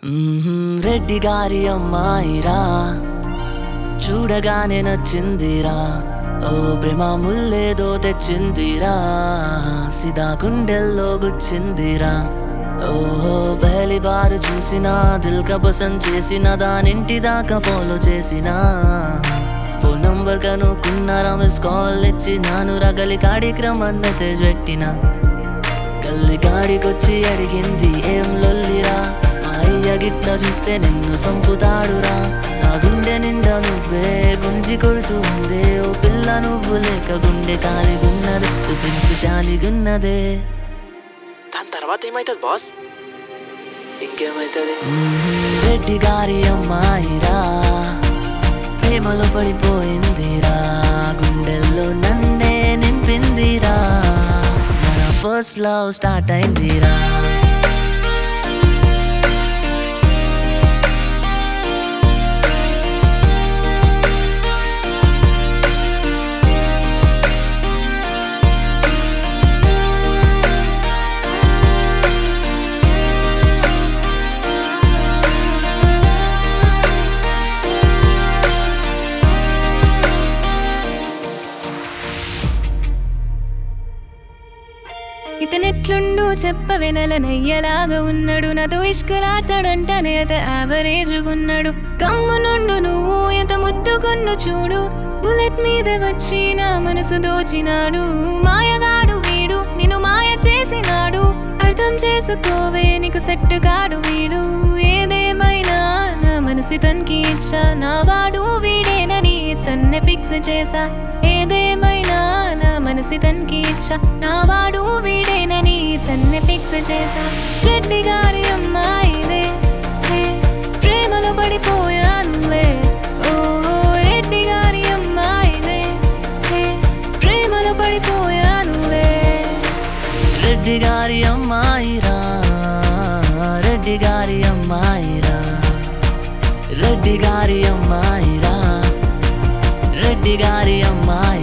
మ్మ్హ్మ్, రెడ్డి గారి అమ్మాయిరా చూడగానే నచ్చిందిరా ఓ ప్రేమ ముల్లేదో తెచ్చిందిరా సిదా గుండెల్లో గుచ్చిందిరా ఓహో బయలి బారు చూసినా దిల్ కబసం చేసిన దానింటి దాకా ఫాలో చేసినా ఫోన్ నంబర్ కనుక్కున్నారా మిస్ కాల్ ఇచ్చి నాను రగలి కార్యక్రమం మెసేజ్ పెట్టినా కల్లి కాడికొచ్చి అడిగింది ఏం లొల్లిరా మా అయ్య గిట్ల చూస్తే నిన్ను సంపుతాడురా నా గుండె నిండా నువ్వే గుంజి కొడుతూ ఉందే ఓ పిల్ల నువ్వు లేక గుండె కాలిగున్నది చూసి చాలిగున్నదే దాని తర్వాత ఏమైతుంది బాస్ ఇంకేమైతుంది రెడ్డి గారి అమ్మాయిరా ప్రేమలో పడిపోయిందిరా గుండెల్లో నన్నే నింపిందిరా మన ఫస్ట్ లవ్ స్టార్ట్ అయిందిరా ఇతనెట్లుండు చెప్పవే నెలనయ్యలాగా ఉన్నాడు నాతో ఇష్కలాడతాడంటనే అత యావరేజ్గున్నాడు కమ్ము నుండు నువ్వు ఎంత ముద్దుకొన్ను చూడు బుల్లెట్ మీద వచ్చి నా మనసు దోచినాడు మాయగాడు వీడు నిన్ను మాయ చేసినాడు అర్థం చేసుకోవే నీకు సెట్ కాడు వీడు ఏదేమైనా నా మనసు తనకి ఇచ్చా నా వాడు వీడేనని తన్నే ఫిక్స్ చేసా ఏదేమైనా నా మనసు తనకి ఇచ్చా నా వాడు వీడేనని తన్నే ఫిక్స్ చేసా రెడ్డి గారి అమ్మాయిలే హే, ప్రేమలో పడిపోయానులే ఓ రెడ్డి గారి అమ్మాయిలే హే, ప్రేమలో పడిపోయానులే రెడ్డి గారి అమ్మాయిరా రెడ్డి గారి అమ్మాయిరా రెడ్డి గారి అమ్మాయిరా రెడ్డి గారి అమ్మాయి